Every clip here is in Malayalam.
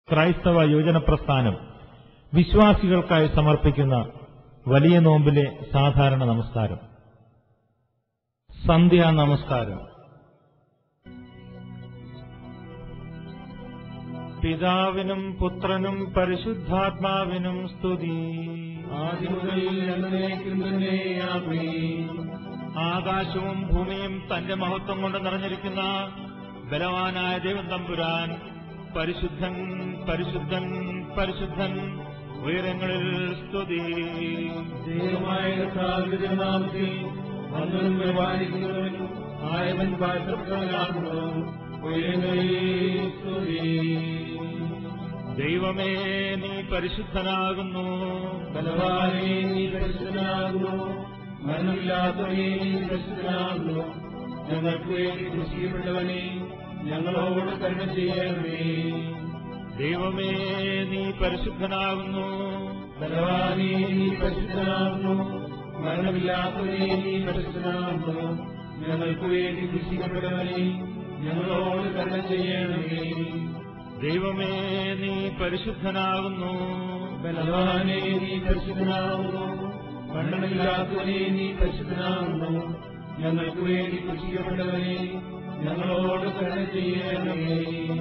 ക്രൈസ്തവ യുവജന പ്രസ്ഥാനം വിശ്വാസികൾക്കായി സമർപ്പിക്കുന്ന വലിയ നോമ്പിലെ സാധാരണ നമസ്കാരം സന്ധ്യാ നമസ്കാരം പിതാവിനും പുത്രനും പരിശുദ്ധാത്മാവിനും സ്തുതി ആദിമുതൽ എന്നേക്കും തന്നെ ആമേൻ. ആകാശവും ഭൂമിയും തന്റെ മഹത്വം കൊണ്ട് നിറഞ്ഞിരിക്കുന്ന ബലവാനായ ദൈവം തമ്പുരാൻ പരിശുദ്ധൻ പരിശുദ്ധൻ പരിശുദ്ധൻ ഉയരങ്ങളിൽ സ്തുതി ദൈവമായ കർത്താവിന്റെ തിരുനാമത്തിൽ വന്നതും പരിപാലിക്കുന്നവനും ആയവൻ പാത്രപ്രകാരമുള്ളൂ ഉയരങ്ങളിൽ സ്തുതി ദൈവമേ നീ പരിശുദ്ധനാകുന്നു ബലവാനെ നീ പരിശുദ്ധനാകുന്നു മരണമില്ലാത്തവനെ നീ പരിശുദ്ധനാകുന്നു ഞങ്ങൾക്ക് വേണ്ടി കൃഷിയപ്പെട്ടവനെ ഞങ്ങളോട് കരുണ ചെയ്യണമേ ദൈവമേ നീ പരിശുദ്ധനാകുന്നു ബലവാനെ നീ പരിശുദ്ധനാകുന്നു മരണമില്ലാത്തവനെ നീ പരിശുദ്ധനാകുന്നു ഞങ്ങൾക്ക് വേണ്ടി കൃഷിക്കപ്പെട്ടവനെ ഞങ്ങളോട് കരുണ ചെയ്യണമേ ദൈവമേ നീ പരിശുദ്ധനാകുന്നു ബലവാനെ നീ പരിശുദ്ധനാകുന്നു മരണമില്ലാത്തവനെ നീ പരിശുദ്ധനാകുന്നു ഞങ്ങൾക്ക് വേണ്ടി കൃഷിക്കപ്പെട്ടവനെ ഞങ്ങളോട് കരുണ ചെയ്യണമേ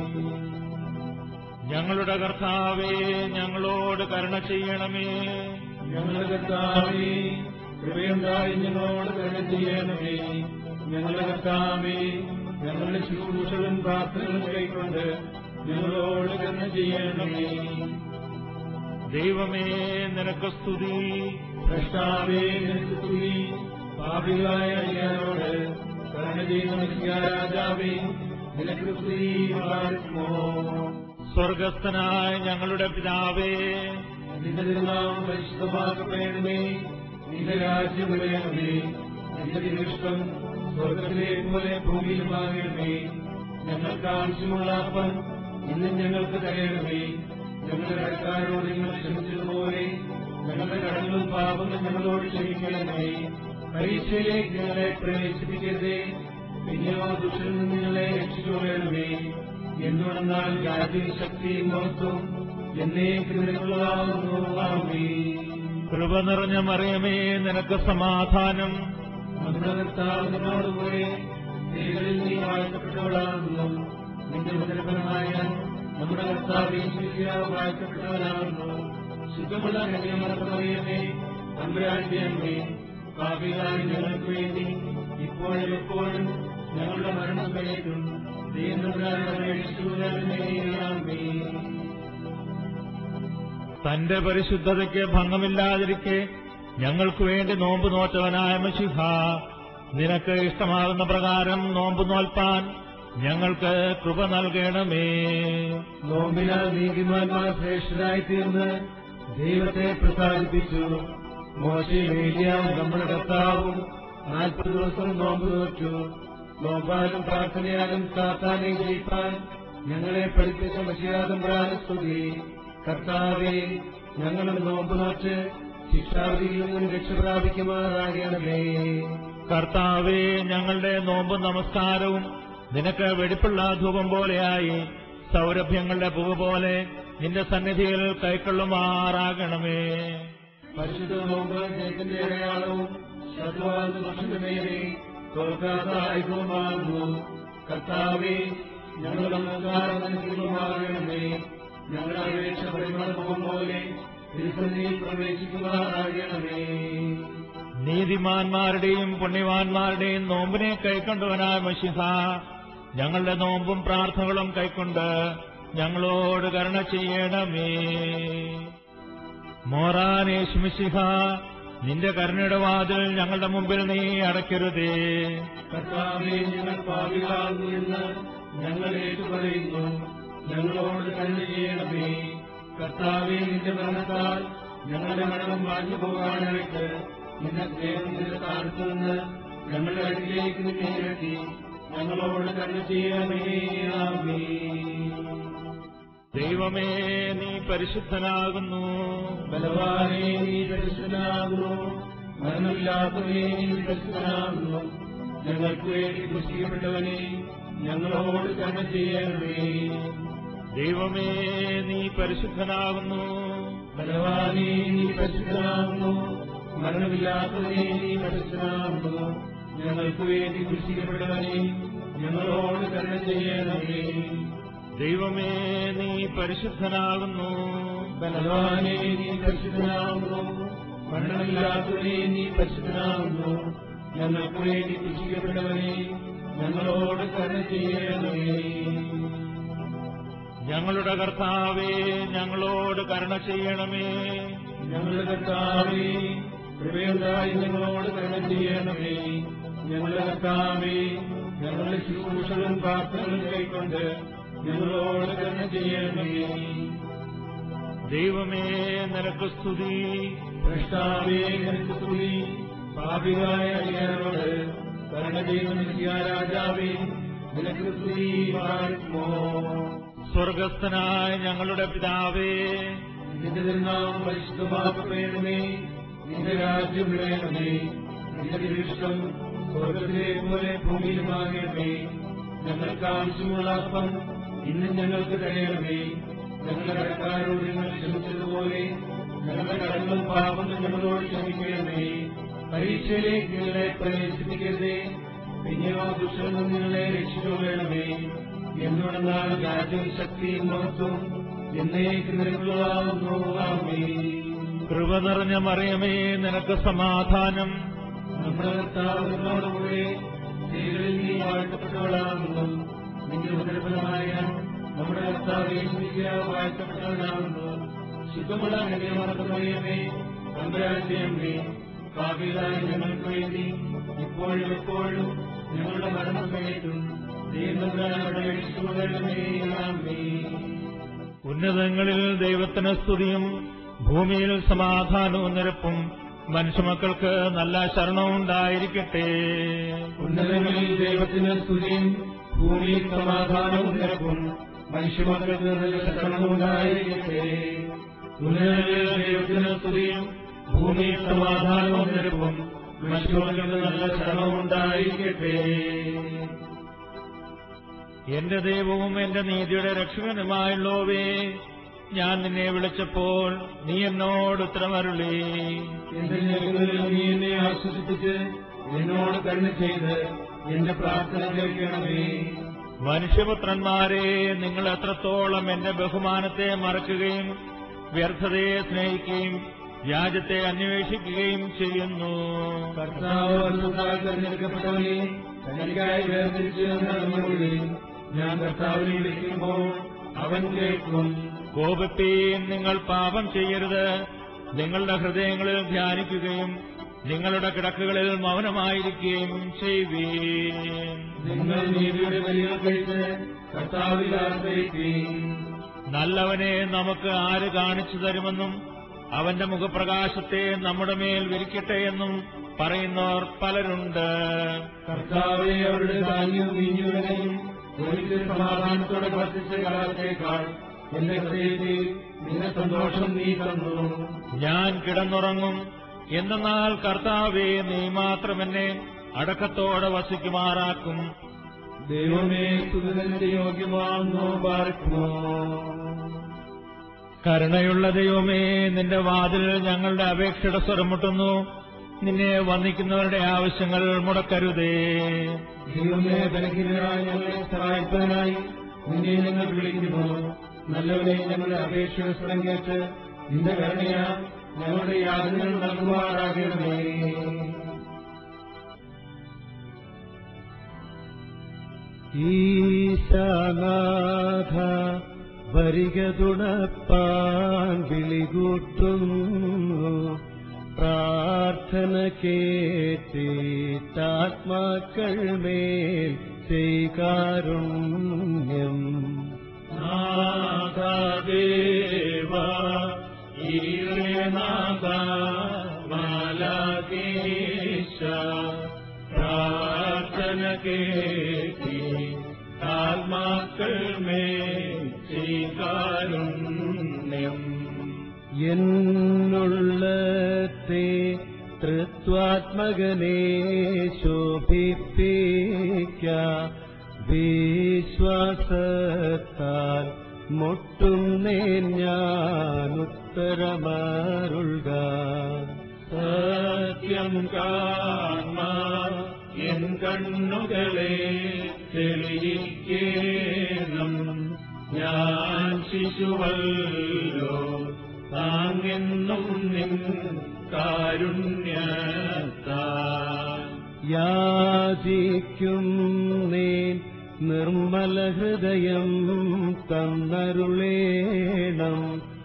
ഞങ്ങളുടെ കർത്താവേ ഞങ്ങളോട് കരുണ ചെയ്യണമേ ഞങ്ങളുടെ കർത്താവേ കൃപയുണ്ടായി ഞങ്ങളോട് കരുണ ചെയ്യണമേ ഞങ്ങളുടെ കർത്താവേ ഞങ്ങളുടെ ശുശ്രൂഷകളും പ്രാർത്ഥനകളും കൈക്കൊണ്ട് ഞങ്ങളോട് കരുണ ചെയ്യണമേ ദൈവമേ നിനക്ക് സ്തുതി ഭ്രഷ്ടാവേ നിനക്ക് സ്തുതി പാപികളായ അടിയാനോട് കരുണ ചെയ്യുന്ന രാജാവേ നിനക്ക് സ്തുതി പാടുമോ സ്വർഗസ്ഥനായ ഞങ്ങളുടെ പിതാവേ നിന്റെ തിരുനാമം പരിശുദ്ധമാക്കപ്പെടണമേ നിന്റെ രാജ്യം വരയണമേ നിന്റെ തിരുഷ്ടം സ്വർഗത്തിലെ പോലെ ഭൂമിയിലുമാകണമേ ഞങ്ങൾക്ക് ആവശ്യമുള്ള അപ്പം ഇന്നും ഞങ്ങൾക്ക് തരയണമേ ഞങ്ങളുടെ കടക്കാരോട് നിങ്ങൾ ക്ഷമിച്ചതുപോലെ ഞങ്ങളുടെ കടങ്ങളും പാപങ്ങളും ഞങ്ങളോട് ക്ഷമിക്കണമേ പരീക്ഷയിലേക്ക് ഞങ്ങളെ പ്രവേശിപ്പിക്കരുതേ പിന്നെയോ ദുഷ്ടനിൽ നിന്ന് ഞങ്ങളെ രക്ഷിച്ചുകൊള്ളണമേ എന്തുകൊണ്ടെന്നാൽ രാജ്യം ശക്തിയും മഹത്വം എന്നേക്കും നിനക്കുള്ളതാകുന്നു ആമേൻ. കൃപ നിറഞ്ഞ മറിയമേ നിനക്ക് സമാധാനം നമ്മുടെ കർത്താവ് നിന്നോടുകൂടെ സ്ത്രീകളിൽ നീ വാഴ്ത്തപ്പെട്ടവളാകുന്നു നിന്റെ ഉദരഫലമായ നമ്മുടെ കർത്താവ് യേശുക്രിസ്തു വാഴ്ത്തപ്പെട്ടവനാകുന്നു ശുദ്ധമുള്ള കന്യാമറിയമേ തമ്പുരാന്റെ അമ്മേ പാപികളായ ഞങ്ങൾക്ക് വേണ്ടി ഇപ്പോഴും എപ്പോഴും ഞങ്ങളുടെ മരണസമയത്തും ദൈവം തന്റെ പരിശുദ്ധതയ്ക്ക് ഭംഗമില്ലാതിരിക്കെ ഞങ്ങൾക്ക് വേണ്ടി നോമ്പ് നോറ്റവനായ മഷിഹ നിനക്ക് ഇഷ്ടമാകുന്ന പ്രകാരം നോമ്പ് നോൽപ്പാൻ ഞങ്ങൾക്ക് കൃപ നൽകണമേ നോമ്പിനാൽ നീതിമാന്മാർ ശ്രേഷ്ഠരായി തീർന്ന് ദൈവത്തെ പ്രസാദിപ്പിച്ചു മോശയിലേലിയാവും നമ്മുടെ കർത്താവും നാൽപ്പത് ദിവസം നോമ്പ് നോറ്റു നോമ്പാലും പ്രാർത്ഥനയാലും സാത്താനെ ജയിപ്പാൻ ഞങ്ങളെ പഠിപ്പിച്ച മഷിയാദം സ്തുതി കർത്താവെ ഞങ്ങളുടെ നോമ്പ് നോറ്റ് ശിക്ഷാവിധിയിൽ നിന്ന് രക്ഷപ്രാപിക്കുമാറാകണമേ കർത്താവേ ഞങ്ങളുടെ നോമ്പ് നമസ്കാരവും നിനക്ക് വെടിപ്പുള്ള ധൂപം പോലെയായി സൗരഭ്യങ്ങളുടെ പൂവ് പോലെ നിന്റെ സന്നിധിയിൽ കൈക്കൊള്ളുമാറാകണമേ പരിശുദ്ധ നോമ്പ് ജയത്തിന്റെ അടയാളവും ശത്രുവാകുന്ന ദോഷന്റെ നേരെ തോൽക്കാത്ത ആയുധവുമാകുന്നു കർത്താവെ ഞങ്ങളുടെ നമസ്കാരം അനുസരിക്കുമാകണമേ ഞങ്ങളുടെ അപേക്ഷ പരിമളം പോലെ തിരുസന്നിധിയിൽ പ്രവേശിക്കുമാറാകണമേ നീതിമാന്മാരുടെയും പുണ്യവാന്മാരുടെയും നോമ്പിനെ കൈക്കൊണ്ടവനായ മഷിഹ ഞങ്ങളുടെ നോമ്പും പ്രാർത്ഥനകളും കൈക്കൊണ്ട് ഞങ്ങളോട് കരുണ ചെയ്യണമേ മോറാനേശ്മിഷിഹ നിന്റെ കരുണയുടെ വാതിൽ ഞങ്ങളുടെ മുമ്പിൽ നീ അടയ്ക്കരുതേ കർത്താവെ ഞങ്ങൾ പാപികളാകുന്നു എന്ന് ഞങ്ങൾ ഏറ്റുപറയുന്നു ഞങ്ങളോട് കരുണ ചെയ്യണമേ കർത്താവെ നിന്റെ മരണത്താൽ ഞങ്ങളുടെ മരണം വാഞ്ഞു പോകാനായിട്ട് നിന്റെ സ്നേഹത്തിന്റെ സ്ഥാനത്ത് നിന്ന് ഞങ്ങളുടെ അടുക്കിലേക്ക് നിന്നെ ഇറക്കി ഞങ്ങളോട് കരുണ ചെയ്യണമേ ആമേൻ. ദൈവമേ നീ പരിശുദ്ധനാകുന്നു ബലവാനെ നീ പരിശുദ്ധനാകുന്നു മരണമില്ലാത്തവനെ നീ പരിശുദ്ധനാകുന്നു ഞങ്ങൾക്ക് വേണ്ടി കൃഷിക്കപ്പെട്ടവനെ ഞങ്ങളോട് കരുണ ചെയ്യണമേ ദൈവമേ നീ പരിശുദ്ധനാകുന്നു ബലവാനേ നീ പരിശുദ്ധനാകുന്നു മരണമില്ലാത്തവനെ നീ പരിശുദ്ധനാകുന്നു ഞങ്ങൾക്ക് വേണ്ടി കുരിശിക്കപ്പെട്ടവനെ ഞങ്ങളോട് കരുണ ചെയ്യണമേ ദൈവമേ നീ പരിശുദ്ധനാകുന്നു ബലവാനേ നീ പരിശുദ്ധനാകുന്നു മരണമില്ലാത്തവനെ നീ പരിശുദ്ധനാകുന്നു ഞങ്ങൾക്ക് വേണ്ടി കുരിശിക്കപ്പെട്ടവനെ ഞങ്ങളോട് കരുണ ചെയ്യണമേ ഞങ്ങളുടെ കർത്താവേ ഞങ്ങളോട് കരുണ ചെയ്യണമേ ഞങ്ങളുടെ കർത്താവേ കൃപയുണ്ടായി ഞങ്ങളോട് കരുണ ചെയ്യണമേ ഞങ്ങളുടെ കർത്താവേ ഞങ്ങളുടെ ശുശ്രൂഷകളും പ്രാർത്ഥനകളും കൈക്കൊണ്ട് ഞങ്ങളോട് കരുണ ചെയ്യണമേ ദൈവമേ നിനക്ക് സ്തുതി ഭ്രഷ്ടാവേ നിനക്ക് സ്തുതി പാപികളായ അടിയാരോട് കരുണ ചെയ്യുന്ന രാജാവേ നിനക്ക് സ്തുതി പാടുമോ സ്വർഗസ്ഥനായ ഞങ്ങളുടെ പിതാവേ നിന്റെ തിരുനാമം പരിശുദ്ധമാക്കപ്പെടണമേ നിന്റെ രാജ്യം വിളയണമേ നിന്റെ തിരുഷ്ടം സ്വർഗത്തിലെ പോലെ ഭൂമിയിലുമാകണമേ ഞങ്ങൾക്ക് ആവശ്യമുള്ള അപ്പം ഇന്ന് ഞങ്ങൾക്ക് തരയണമേ ഞങ്ങളുടെ കടക്കാരോട് നിങ്ങൾ ക്ഷമിച്ചതുപോലെ ഞങ്ങളുടെ കടങ്ങളും പാപങ്ങളും ഞങ്ങളോട് ക്ഷമിക്കണമേ പരീക്ഷയിലേക്ക് നിങ്ങളെ പ്രവേശിപ്പിക്കരുതേ പിന്നെയോ ദുഷ്ടനും നിങ്ങളെ രക്ഷിച്ചുകൊള്ളണമേ എന്തുകൊണ്ടെന്നാൽ രാജ്യവും ശക്തിയും മഹത്വം എന്നേക്ക് നിരക്കുള്ളതാവുന്നു ആമേ കൃപ നിറഞ്ഞ മറിയമേ നിനക്ക് സമാധാനം നമ്മുടെ കർത്താവിനോടുകൂടെ സ്ത്രീകളിൽ നീ വാഴ്ത്തപ്പെട്ടവളാകുന്നു നിന്റെ ഉദരഫലമായ നമ്മുടെ കർത്താവ് വാഴ്ത്തപ്പെട്ടവനാകുന്നു ശുദ്ധമുള്ള ഹൃദയമർദ്ദമറിയമേ തമ്പരാന്റെ അമ്മേ പാപികളായ ഞങ്ങൾക്ക് വേണ്ടി ഇപ്പോഴും എപ്പോഴും ഞങ്ങളുടെ മരണസമയത്തും ദൈവങ്ങളുടെ രക്ഷിച്ചുകൊള്ളണമേ ആമേ ഉന്നതങ്ങളിൽ ദൈവത്തിന് സ്തുതിയും ഭൂമിയിൽ സമാധാനവും നിരപ്പും മനുഷ്യമക്കൾക്ക് നല്ല ശരണവും ഉണ്ടായിരിക്കട്ടെ ഉന്നതങ്ങളിൽ ദൈവത്തിന് സ്തുതിയും ഭൂമിയിൽ സമാധാനവും നിരക്കും മനുഷ്യമക്കൾക്ക് നല്ല ശരണമുണ്ടായിരിക്കട്ടെ ഉന്നതങ്ങളിൽ ദൈവത്തിന് സ്തുതിയും ഭൂമിയിൽ സമാധാനവും നിരക്കും മനുഷ്യമക്കൾക്ക് നല്ല ശരണമുണ്ടായിരിക്കട്ടെ എന്റെ ദൈവവും എന്റെ നീതിയുടെ രക്ഷകനുമായുള്ളോവേ ഞാൻ നിന്നെ വിളിച്ചപ്പോൾ നീ എന്നോട് ഉത്തരമരുളി എന്റെ ഞങ്ങളിൽ നീ എന്നെ ആശ്വസിപ്പിച്ച് എന്നോട് കരുണ ചെയ്ത് എന്റെ പ്രാർത്ഥന കേൾക്കണമേ മനുഷ്യപുത്രന്മാരെ നിങ്ങൾ എത്രത്തോളം എന്റെ ബഹുമാനത്തെ മറക്കുകയും വ്യർത്ഥതയെ സ്നേഹിക്കുകയും വ്യാജത്തെ അന്വേഷിക്കുകയും ചെയ്യുന്നു കർത്താവ് വർഷത്താൽ തെരഞ്ഞെടുക്കപ്പെട്ടവനെ തനിക്കായി വേർതിരിച്ച് നടന്നുകൊള്ളി ഞാൻ കർത്താവിനെ വിളിക്കുമ്പോൾ അവൻ കേൾക്കും കോപിപ്പീൻ നിങ്ങൾ പാപം ചെയ്യരുത് നിങ്ങളുടെ ഹൃദയങ്ങളിൽ ധ്യാനിക്കുകയും നിങ്ങളുടെ കിടക്കുകളിൽ മൗനമായിരിക്കുകയും ചെയ്യുവീൻ നിങ്ങൾ നീതിയുടെ ബലികൾ കഴിച്ച് കർത്താവിൽ ആശ്രയിക്കുകയും നല്ലവനെ നമുക്ക് ആര് കാണിച്ചു തരുമെന്നും അവന്റെ മുഖപ്രകാശത്തെ നമ്മുടെ മേൽ വിരിക്കട്ടെ എന്നും പറയുന്നവർ പലരുണ്ട് കർത്താവെ അവരുടെ ധാന്യവും വീഞ്ഞുവിനെയും എനിക്ക് സമാധാനത്തോടെ വർദ്ധിച്ച കാലത്തേക്കാൾ എന്റെ ഹൃദയത്തിൽ നിന്റെ സന്തോഷം നീ തന്നു ഞാൻ കിടന്നുറങ്ങും എന്നാൽ കർത്താവേ നീ മാത്രം എന്നെ അടക്കത്തോടെ വസിക്കുമാറാക്കും ദൈവമേ സുതന്റെ യോഗ്യമാണെന്നോ പാർക്കുമോ കരുണയുള്ള ദൈവമേ നിന്റെ വാതിൽ ഞങ്ങളുടെ അപേക്ഷയുടെ സ്വരം മുട്ടുന്നു നിന്നെ വന്ദിക്കുന്നവരുടെ ആവശ്യങ്ങൾ മുടക്കരുതേ ദൈവമേ ബലഹീനരായ ഞങ്ങളെ സഹായിക്കാനായി നിന്നെ ഞങ്ങൾ വിളിക്കുന്നു നല്ലവനെ ഞങ്ങളുടെ അപേക്ഷയുടെ സ്വരം കേട്ട് നിന്റെ കരുണയാ ഞങ്ങളുടെ യാതനകൾ നൽകുവാറാകണമേ ഈശാനാഥ വരിക തുണപ്പാൻ വിളികൂട്ടുന്നു പ്രാർത്ഥന കേട്ടിട്ടാത്മാക്കൾ മേൽ ചെയ്കാരുണ്യം നാഥദേവ ഈരനാഥ മാലാകേശ പ്രാർത്ഥന കേട്ടി ആത്മാക്കൾ മേ സ്വീകാരുണ്യം എന്നുള്ളത്തെ തൃത്വാത്മകനെ ശോഭിപ്പിക്ക വിശ്വാസത്താൽ മുട്ടുന്നേൻ ഞാൻ ഉത്തരമരുൾക സത്യം കാൺമ എൻ കണ്ണുകളെ തെളിയിക്കേണം ഞാൻ ശിശുവല്ലോ താങ്ങെന്നും നിൻ കാരുണ്യത്താൽ യാചിക്കും നീൻ നിർമ്മല ഹൃദയം തന്നരുളേണം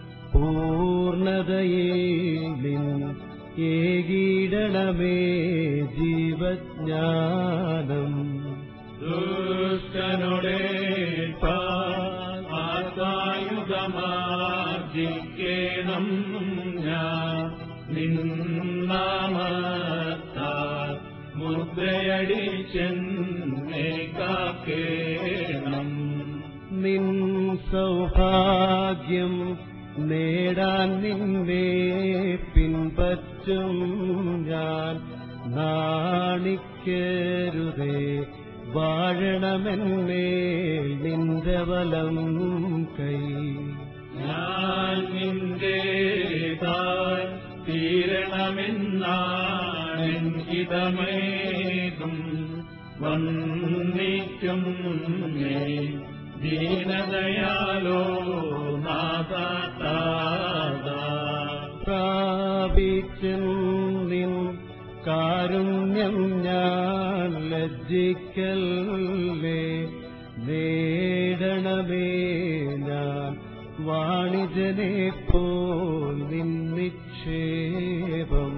പൂർണതയേലിൻ ഏകീടണമേ ജീവജ്ഞാനം ദുഷ്ടനുടെ ആസായുധമാർജിക്കേണം ഞാൻ നിന്നാമത്താൽ മുദ്രയടിച്ചെന്നെ കാക്കേണം നിൻ സൗഭാഗ്യം നേടാൻ നിന്നെ പിൻപറ്റും ഞാൻ നാണിക്കരുതേ വാഴണമെന്നേ നിന്റെ വലം കൈ ഞാൻ നിന്റെ താൻ തീരണമെന്നാണെങ്കിതമേതും വന്നിക്കും നീ ദീനതയാലോ നാദാതാദാ പ്രാപിച്ചെന്നിൻ കാരുണ്യം ഞാൻ ലജ്ജിക്കല്ലേ നേടണമേ ഞാൻ വാണിജനെ പോൽ നിന്നിക്ഷേപം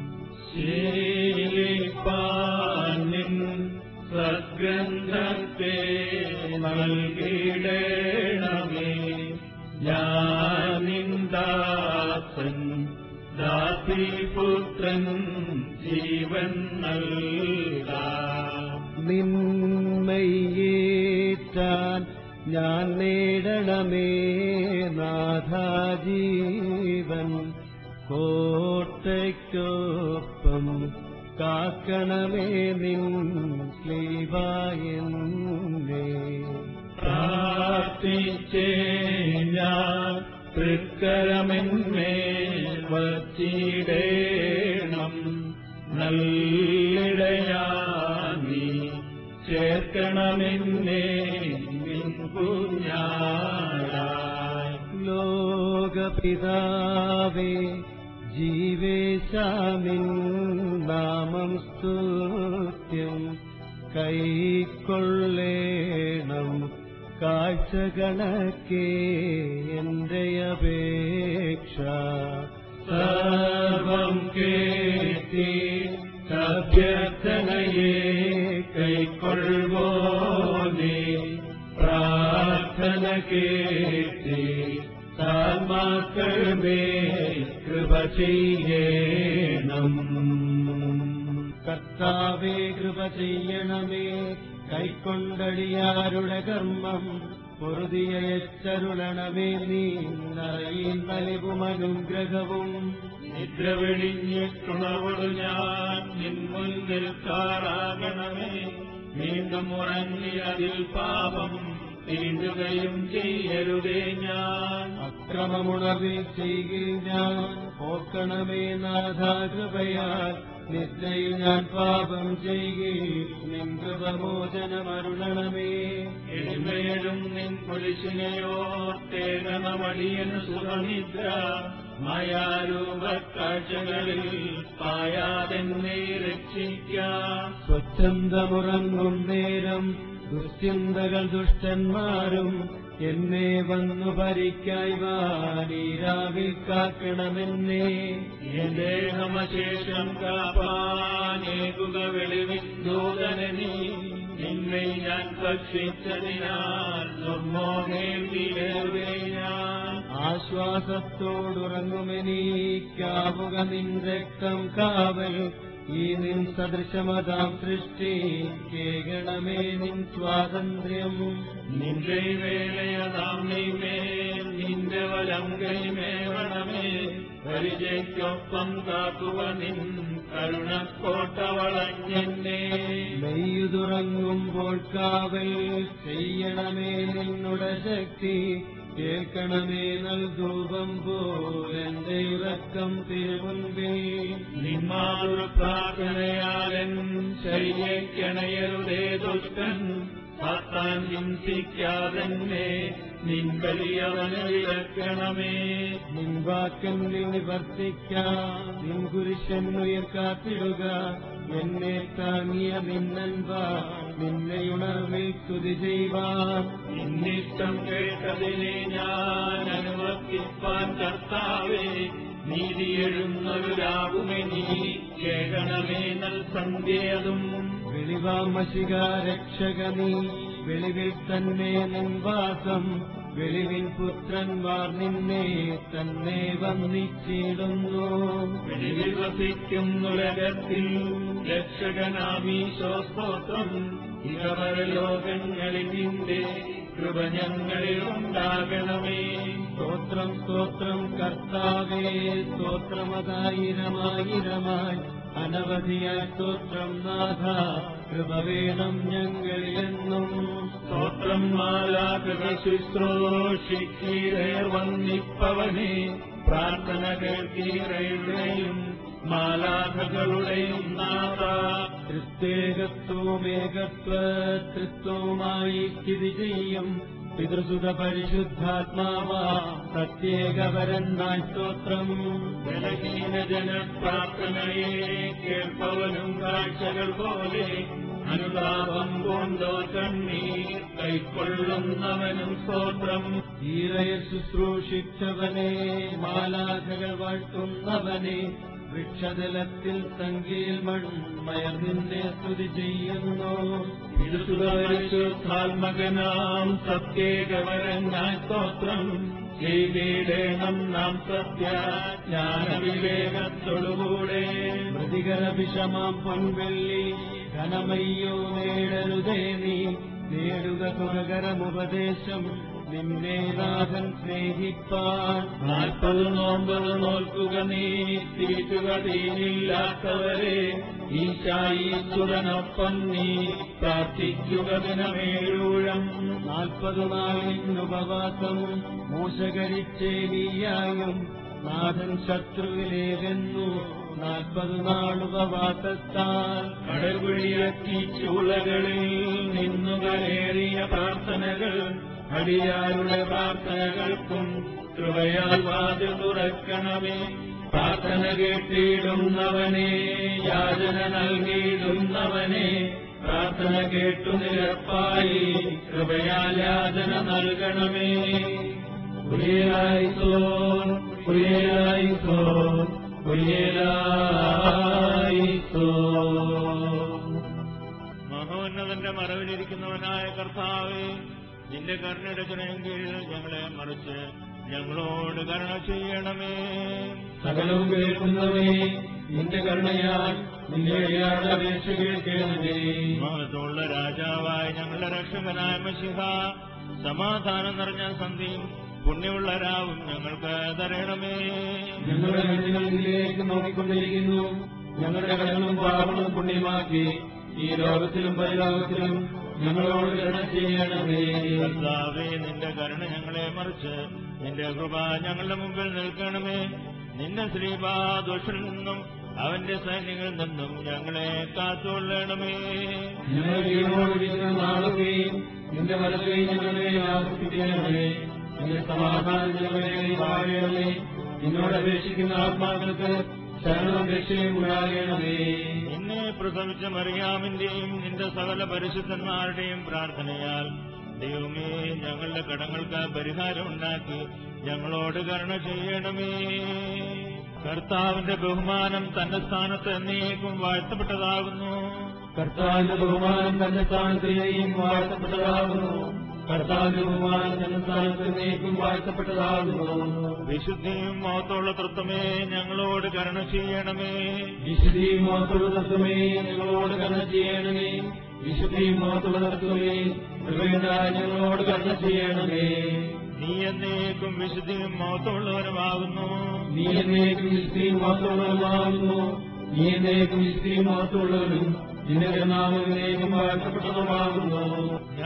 ശീലിപ്പാനിൻ സദ്ഗ്രന്ഥത്തെ നൽകിടേണമേ ഞാനിന്ദാസൻ ദാസിപുത്രൻ ജീവൻ നൽകാം നിന്മയേറ്റാൻ ഞാൻ നേടണമേ നാഥാജീവൻ കോട്ടയ്ക്കൊപ്പം കാക്കണമേ നിൻ ശ്ലീവായെന്നേ പ്രാർത്ഥിച്ചേ ഞാൻ തൃക്കരമെന്മേ വച്ചിടേണം നല്ലിടയാനി ചേർക്കണമെന്നേ കുഞ്ഞാടായി ലോകപിതാവേ ജീവേശാമിൻ നാമം സ്തുത്യം കൈക്കൊള്ളേണം കാഴ്ച കണക്കേ എന്റെ അപേക്ഷ സർവം കേട്ടി അഭ്യർത്ഥനയെ കൈക്കൊള്ളുവോനെ പ്രാർത്ഥന കേട്ടി താൽമാക്കളുമേ കൃപ ചെയ്യണം കർത്താവേ കൃപ ചെയ്യണമേ കൈക്കൊണ്ടടിയാരുടെ കർമ്മം പൊറുതിയച്ചരുളണമേ നീ നിറയിൽ നൽകുമനുഗ്രഹവും നിദ്ര വെടിഞ്ഞിട്ടുണവളു ഞാൻ നിൻ മുൻപിൽ കാറാകണമേ വീണ്ടും ഉറങ്ങി അതിൽ പാപം തീണ്ടുകയും ചെയ്യരുതേ ഞാൻ അക്രമമുണർവിൽ ചെയ്കിൽ ഞാൻ ഓർക്കണമേ നാഥാകൃപയാൽ നിദ്രയിൽ ഞാൻ പാപം ചെയ്കിൽ നിൻ കൃപമോചനമരുളണമേ എഴുമേഴും നിൻ കുരിശിനെയോ തേകണമടിയൻ സുഖനിദ്ര മായാരൂപ കാഴ്ചകളിൽ പായാതെന്നെ രക്ഷിക്കാം സ്വച്ഛന്തമുറങ്ങും നേരം ദുശ്ചിന്തകൾ ദുഷ്ടന്മാരും എന്നെ വന്നു ഭരിക്കായി വാനീരാവിൽ കാക്കണമെന്നേ എൻ ദേഹമശേഷം കാപ്പാനേകുക വെളിവിന്ദൂതന നീ നിന്നെ ഞാൻ ഭക്ഷിച്ചതിനാൽ ദുർമോഹേന്തിരേ ഞാൻ ആശ്വാസത്തോടുറങ്ങുമെനീക്കാവുക നിൻ രക്തം കാവൽ ഈ നിൻ സദൃശമതാം സൃഷ്ടി കേകണമേ നിൻ സ്വാതന്ത്ര്യം നിന്റെ വേലയതാം നീമേൽ നിന്റെ വലം കൈമേവണമേ പരിചയ്ക്കൊപ്പം കാക്കുക നിൻ കരുണക്കോട്ട വളഞ്ഞെന്നെ നെയ്യുതുറങ്ങുമ്പോൾ കാവൽ ചെയ്യണമേ നിന്നുടെ ശക്തി കേൾക്കണമേ നൽധൂപം പോലെന്റെ ഇറക്കം തിരുമുൻപിൽ നിന്മാതൃ പ്രാർത്ഥനയാലൻ ശൈര്യക്കണയരുതേ ദുഷ്ടൻ സാത്താൻ ഹിംസിക്കാതെന്നെ നിൻ വലിയവന് വിലക്കണമേ നിൻവാക്യം നിവർത്തിക്കാം നിൻ കുരിശൻ ഉയർക്കാത്തിടുക എന്നെ താങ്ങിയ നിന്നൻപാ നിന്നെ ഉണർവിൽ സ്തുതി ചെയ്യുവാൻ നിന്നിഷ്ടം കേട്ടതിനെ ഞാൻ അനുവർത്തിപ്പാൻ കർത്താവേ നീതി എഴുന്നൊരു രാവുമേ നീ കേൾക്കണമേ നൽ സന്ധ്യതും വെളിവാമശിക രക്ഷക നീ വെളിവിൽ തന്നെ നിൻവാസം വെളിവിൻ പുത്രന്മാർ നിന്നെ തന്നെ വന്നിച്ചിടുന്നു വെളിവിൽ വസിക്കുന്നുലകത്തിൽ രക്ഷകനാമീശോ സ്തോത്രം ഇവർ ലോകങ്ങളിൽ നിന്റെ കൃപ ഞങ്ങളിൽ ഉണ്ടാകണമേ സ്തോത്രം സ്തോത്രം കർത്താവേ സ്തോത്രമതായിരമായിരമായി അനവധിയായി സ്തോത്രം നാഥ കൃപ വേണം ഞങ്ങളിലെന്നും സ്തോത്രം മാലാകൃത ശുശ്രൂഷിക്കീരയർ വന്നിപ്പവനെ പ്രാർത്ഥന കേൾക്കീരയുടെയും മാലാഖകളുടെയും നാഥ തൃത്വേകത്വമേകത്വ തൃത്വമായി സ്ഥിതി ചെയ്യും പിതൃസുത പരിശുദ്ധാത്മാവാ പ്രത്യേകപരന്നായി സ്തോത്രം ബലഹീന ജനപ്രാർത്ഥനയെ കേൾപ്പവനും കാഴ്ചകൾ പോലെ അനുതാപം കൊണ്ടോ കണ്ണീർ കൈക്കൊള്ളുന്നവനും സ്തോത്രം ഈറയെ ശുശ്രൂഷിച്ചവനെ മാലാഖകൾ വാഴ്ത്തുന്നവനെ വൃക്ഷതലത്തിൽ സംഖ്യയിൽ മൺമയർ നിന്നെ സ്തുതി ചെയ്യുന്നു പരിശുദ്ധാത്മകനാം സത്യേകവരങ്ങാൻ സ്തോത്രം ചെയ്തിടേണം നാം സത്യ ജ്ഞാനവിവേകത്തോടുകൂടെ മൃതികര വിഷമാം പൊൻവെള്ളി ധനമയ്യോ നേടരുതേ നീ നേടുക സുഖകരമുപദേശം നിന്നെ നാഥൻ സ്നേഹിപ്പാൻ നാൽപ്പത് നോമ്പത് നോൽക്കുക നീ തിരിക്കുക തീയില്ലാത്തവരെ ഈശായീശ്വരനൊപ്പം നീ പ്രാർത്ഥിക്കുക ദിനമേഴൂഴം നാൽപ്പത് നാളിനുപവാസം മോശകരിച്ചേലിയായും നാഥൻ ശത്രുവിലേകെന്നു നാൽപ്പത് നാളുപവാസത്താൽ കടൽവിഴിയത്തി ചൂളകളിൽ നിന്നുകരേറിയ പ്രാർത്ഥനകൾ അടിയാരുടെ പ്രാർത്ഥനകൾക്കും കൃപയാൽ വാതിൽ തുറക്കണമേ പ്രാർത്ഥന കേട്ടിടുന്നവനെ യാചന നൽകിയിടുന്നവനെ പ്രാർത്ഥന കേട്ടു നിരപ്പായി കൃപയാൽ യാചന നൽകണമേ കുരിയലായി സോൻ കുരിയലായി സോൻ കുരിയലായി സോൻ മഹോന്നതന്റെ മറവിലിരിക്കുന്നവനായ കർത്താവേ നിന്റെ കരുണയുടെ ചുരയെങ്കിൽ ഞങ്ങളെ മറിച്ച് ഞങ്ങളോട് കരുണ ചെയ്യണമേ സകലവും കേൾക്കുന്നവേ നിന്റെ കരുണയാൽ നിന്റെ അടിയാളുടെ അപേക്ഷ കേൾക്കണമേ മഹത്തുള്ള രാജാവായ ഞങ്ങളുടെ രക്ഷകനായ മഷിഹ സമാധാനം നിറഞ്ഞ സന്ധിയും പുണ്യമുള്ള രാവും ഞങ്ങൾക്ക് തരണമേ ഞങ്ങളുടെ കണ്ണുകൾ നിന്നിലേക്ക് നോക്കിക്കൊണ്ടിരിക്കുന്നു ഞങ്ങളുടെ കടങ്ങളും പാപങ്ങളും പുണ്യമാക്കി ഈ ലോകത്തിലും പരിലോകത്തിലും ഞങ്ങളോട് കരുണ ചെയ്യണമേ കർത്താവേ നിന്റെ കരുണ ഞങ്ങളെ മറിച്ച് നിന്റെ കൃപ ഞങ്ങളുടെ മുമ്പിൽ നിൽക്കണമേ നിന്റെ ശ്രീപാ ദോഷനിൽ നിന്നും അവന്റെ സൈന്യങ്ങളിൽ നിന്നും ഞങ്ങളെ കാത്തുകൊള്ളണമേ ഞങ്ങൾ വീണോടിക്കുന്ന നാളുകയും നിന്റെ വലതുകയും ഞങ്ങളെ ആവർത്തിക്കണമേ നിന്റെ സമാധാനം ഞങ്ങളെ വാഴണമേ നിന്നോട് അപേക്ഷിക്കുന്ന ആത്മാക്കൾക്ക് ശരണം രക്ഷയും ഉണ്ടാകണമേ നിന്നെ പ്രസവിച്ച മറിയാമിന്റെയും നിന്റെ സകല പരിശുദ്ധന്മാരുടെയും പ്രാർത്ഥനയാൽ ദൈവമേ ഞങ്ങളുടെ കടങ്ങൾക്ക് പരിഹാരം ഉണ്ടാക്കി ഞങ്ങളോട് കരുണ ചെയ്യണമേ കർത്താവിന്റെ ബഹുമാനം തന്റെ സ്ഥാനത്ത് എന്നേക്കും വാഴ്ത്തപ്പെട്ടതാകുന്നു കർത്താവിന്റെ ബഹുമാനം തന്റെ സ്ഥാനത്തിലേക്കും വാഴ്ത്തപ്പെട്ടതാകുന്നു കർത്താവിന്റെ ബഹുമാനം തന്റെ സ്ഥാനത്തിലേക്കും വാഴ്ത്തപ്പെട്ടതാകുന്നു വിശുദ്ധിയും മഹത്തുള്ള തൃത്വമേ ഞങ്ങളോട് കരുണ ചെയ്യണമേ വിശുദ്ധിയും മോത്തുള്ള തത്വമേ ഞങ്ങളോട് കരുണ ചെയ്യണമേ വിശുദ്ധിയും മോത്തുള്ള തത്വമേ കൃപയുണ്ടായ ഞങ്ങളോട് കരുണ ചെയ്യണമേ നീ എന്നേക്കും വിശുദ്ധിയും മഹത്തുള്ളവരുമാകുന്നു നീ എന്നേക്കും വിശുദ്ധിയും മോത്തുള്ളവരുമാകുന്നു നീ എന്നേക്കും വിശുദ്ധിയും മോത്തുള്ളവരും നിന്റെ നാമം എന്നേക്കും വാഴ്ത്തപ്പെട്ടതുമാകുന്നു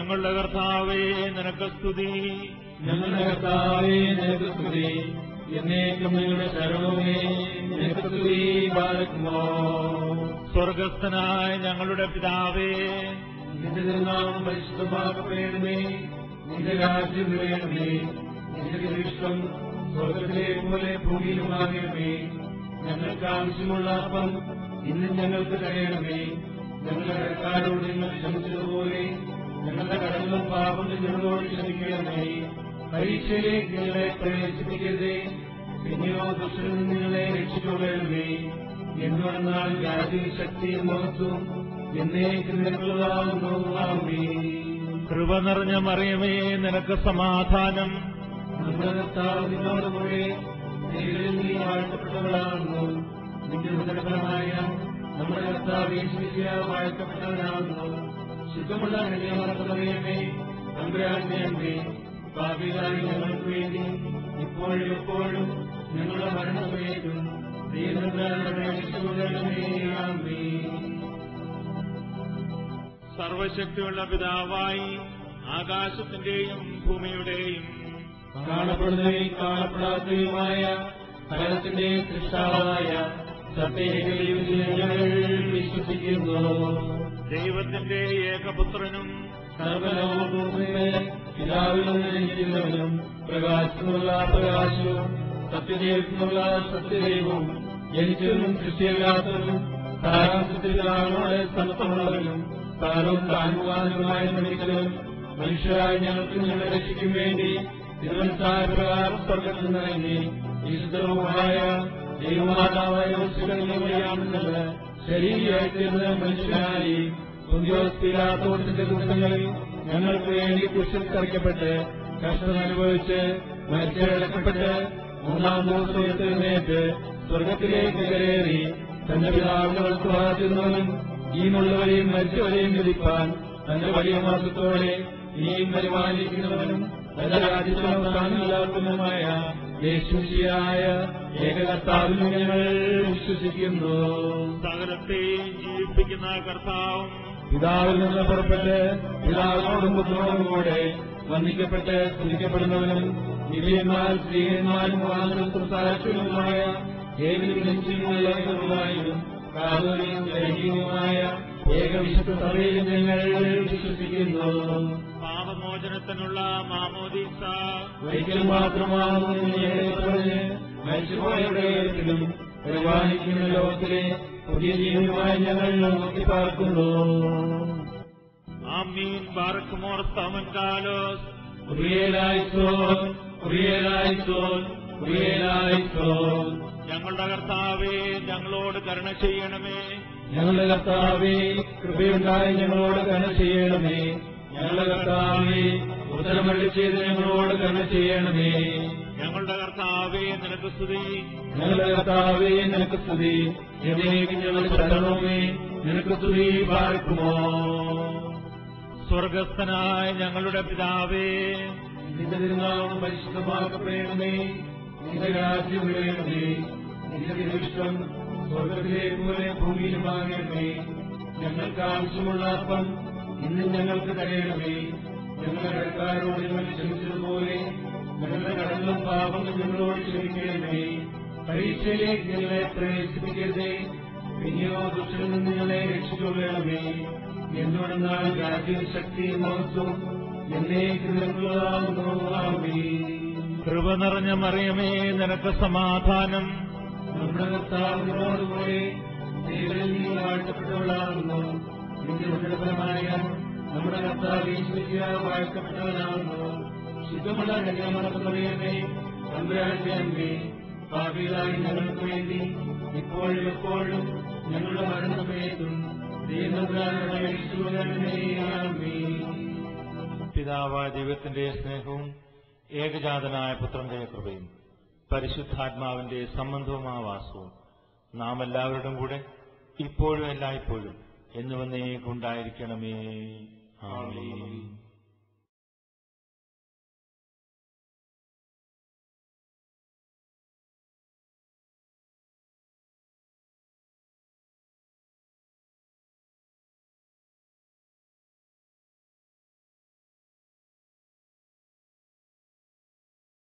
ഞങ്ങളുടെ കർത്താവേ നിനക്ക് സ്തുതി ഞങ്ങളുടെ കർത്താവേ നിനക്ക് സ്തുതി എന്നേക്കും നിങ്ങളുടെ ശരണമേ നിനക്ക് സ്തുതി ബാലക്കുമോ സ്വർഗസ്ഥനായ ഞങ്ങളുടെ പിതാവേ നിന്റെ തിരുനാമം പരിശുദ്ധമാക്കപ്പെടണമേ നിന്റെ രാജ്യം വേണമേ നിന്റെ ഇഷ്ടം സ്വർഗത്തിലെ പോലെ ഭൂമിയിലുമാകണമേ ഞങ്ങൾക്ക് ആവശ്യമുള്ള അപ്പം ഇന്നും ഞങ്ങൾക്ക് തരയണമേ ഞങ്ങളുടെ കടക്കാരോട് നിങ്ങൾ ക്ഷമിച്ചതുപോലെ ഞങ്ങളുടെ കടങ്ങളും പാപങ്ങളും ഞങ്ങളോട് ക്ഷമിക്കണമേ പരീക്ഷയിലേക്ക് നിങ്ങളെ പ്രവേശിപ്പിക്കരുതേ പിന്നെയോ ദുഷ്ടനിൽ നിന്ന് നിങ്ങളെ രക്ഷിച്ചുകൊള്ളണമേ എന്തുകൊണ്ടെന്നാൽ രാജ്യം ശക്തിയും മഹത്വം എന്നേക്ക് നിനക്കുള്ളതാകുന്നു ആമേൻ. കൃപ നിറഞ്ഞ മറിയമേ നിനക്ക് സമാധാനം നമ്മുടെ കർത്താവ് നിന്നോട് കൂടെ സ്ത്രീകളിൽ നീ വാഴ്ത്തപ്പെട്ടവളാകുന്നു നിന്റെ ഉദരഫലമായ നമ്മുടെ കർത്താവ് യേശുവിശിയ വാഴ്ത്തപ്പെട്ടവനാകുന്നു ശുദ്ധമുള്ള ഹൃദയമർത്തമറിയമേ തമ്പുരാന്റെ അമ്മേ പാപികളായി ഞങ്ങൾക്ക് വേണ്ടി ഇപ്പോഴും എപ്പോഴും ഞങ്ങളുടെ മരണസമയത്തും ദൈവങ്ങളുടെ രക്ഷിച്ചുകൊള്ളണമേ ആമേൻ സർവശക്തിയുള്ള പിതാവായി ആകാശത്തിന്റെയും ഭൂമിയുടെയും കാണപ്പെടുന്നവയും കാണപ്പെടാത്തവയുമായ സകലത്തിന്റെ സൃഷ്ടാവായ സത്യത്തിൽ ഞങ്ങൾ വിശ്വസിക്കുന്നു ദൈവത്തിന്റെ ഏകപുത്രനും സർവലോകഭൂമിയെ പിതാവിൽ നിന്ന് ജനിക്കുന്നവനും പ്രകാശത്തിനുള്ള പ്രകാശവും സത്യദൈവത്തിനുള്ള സത്യദൈവവും ജനിച്ചവനും സൃഷ്ടിയല്ലാത്തവനും താരാംശത്തിലാണ് സമത്വമുള്ളവനും താരവും താനുവാനുമായി നിർമ്മിച്ചവനും മനുഷ്യരായ ഞങ്ങൾക്ക് ഞങ്ങളെ രക്ഷിക്കും വേണ്ടി തിരുവനന്തപുര പ്രകാരം സ്വർഗത്തിൽ നിറങ്ങി വിശുദ്ധവുമായ ദൈവമാതാവായ യോശികളിയാണെന്നത് ശരീരമായി തീർന്ന മനുഷ്യനായി പുതിയോസ്പിലാത്തോടത്തിന്റെ ദിവസങ്ങളിൽ ഞങ്ങൾക്ക് വേണ്ടി കുശൽ തറയ്ക്കപ്പെട്ട് കഷ്ടം അനുഭവിച്ച് മരിച്ചടക്കപ്പെട്ട് മൂന്നാം ദിവസം എഴുന്നേറ്റ് സ്വർഗത്തിലേക്ക് കയറി തന്റെ പിതാവിനോട് വാഴ്ത്തുന്നവനും ഈമുള്ളവരെയും മരിച്ചവരെയും വിധിപ്പാൻ തന്റെ വലിയ മാസത്തോടെ ഇനിയും പരിപാലിക്കുന്നവനും തന്റെ രാജ്യത്തിനവസാനമില്ലാത്തവനുമായ യേശുശിയായ ഏകകർത്താവിനും ഞങ്ങൾ വിശ്വസിക്കുന്നു സകലത്തെയും ജീവിപ്പിക്കുന്ന കർത്താവും പിതാവിൽ നിന്ന് പുറപ്പെട്ട് പിതാവിനോടും പുത്രനോടും കൂടെ വന്ദിക്കപ്പെട്ട് സ്തുതിക്കപ്പെടുന്നവനും ദിവ്യന്മാർ സ്ത്രീയന്മാരും വാങ്ങലും സാക്ഷ്യങ്ങളുമായ ഏതിലും നിശ്ചയമുള്ളവരുമായും കാതോലിയും ദൈഹികവുമായ ഏകവിശുദ്ധ സഭയിൽ ഞങ്ങൾ വിശ്വസിക്കുന്നു പാപമോചനത്തിനുള്ള മാമോദീസ ഒരിക്കൽ മാത്രമാകുന്നു പറഞ്ഞ് മരിച്ചുപോയവരുടെ കാര്യത്തിലും പരിപാലിക്കുന്ന ലോകത്തിലെ പുതിയ ജീവനുമായി ഞങ്ങൾ നോക്കി പാർക്കുന്നു ആമീൻ ബാറക്കുമോർ സ്തമൻ കാലോസ് കുറിയലായിസോൻ കുറിയലായിസോൻ കുറിയലായിസോൻ ഞങ്ങളുടെ കർത്താവേ ഞങ്ങളോട് കരുണ ചെയ്യണമേ ഞങ്ങളുടെ കർത്താവേ കൃപയുണ്ടായി ഞങ്ങളോട് കരുണ ചെയ്യണമേ ഞങ്ങളുടെ കർത്താവേ ഉത്തരമള്ളി ചെയ്ത് ഞങ്ങളോട് കരുണ ചെയ്യണമേ ഞങ്ങളുടെ കർത്താവേ നിനക്ക് സ്തുതി ഞങ്ങളുടെ കർത്താവേ നിനക്ക് സ്തുതി എന്നേക്കും ഞങ്ങളുടെ ശരണമേ നിനക്ക് സ്തുതി പാർക്കുമോ സ്വർഗസ്ഥനായ ഞങ്ങളുടെ പിതാവേ നിന്റെ തിരുനാമം പരിശുദ്ധമാക്കപ്പെടണമേ നിന്റെ രാജ്യം വേണമേ നിന്റെ തിരുവിഷ്ടം സ്വർഗത്തിലെ പോലെ ഭൂമിയിലുമാകണമേ ഞങ്ങൾക്ക് ആവശ്യമുള്ള അപ്പം ഇന്നും ഞങ്ങൾക്ക് തരയണമേ ഞങ്ങളുടെ കടക്കാരോട് ഞങ്ങൾ ക്ഷമിച്ചതുപോലെ ഞങ്ങളുടെ കടങ്ങളും പാപങ്ങളും ഞങ്ങളോട് ക്ഷമിക്കണമേ പരീക്ഷയിലേക്ക് ഞങ്ങളെ പ്രവേശിപ്പിക്കരുതേ പിന്നെയോ ദുഷ്ടനിൽ നിന്ന് ഞങ്ങളെ രക്ഷിച്ചുകൊള്ളണമേ എന്തുകൊണ്ടെന്നാൽ രാജ്യം ശക്തി മഹത്വം എന്നേക്ക് നിനക്കുള്ളതാകുന്നു ആമേൻ. കൃപ നിറഞ്ഞ മറിയമേ നിനക്ക് സമാധാനം നമ്മുടെ കർത്താവിനോടുകൂടെ ദൈവത്തിൽ നീ വാഴ്ത്തപ്പെട്ടവളാകുന്നു നിന്റെ ഉദരഫലമായ നമ്മുടെ കർത്താവ് ഈശ്വരിയ വാഴ്ത്തപ്പെട്ടവനാകുന്നു ശുദ്ധമുള്ള കന്യാമറക്കുന്നവയെ തമ്പുരാന്റെ അമ്മേ പാപികളായി ഞങ്ങൾക്ക് വേണ്ടി ഇപ്പോഴും എപ്പോഴും ഞങ്ങളുടെ മരണസമയത്തും ദൈവങ്ങളുടെ പിതാവായ ദൈവത്തിന്റെ സ്നേഹവും ഏകജാതനായ പുത്രന്റെ കൃപയും പരിശുദ്ധാത്മാവിന്റെ സംബന്ധവുമായ വാസവും നാം എല്ലാവരുടെയും കൂടെ ഇപ്പോഴും എല്ലായ്പ്പോഴും എന്നുവന്നേക്കുണ്ടായിരിക്കണമേ ആമേൻ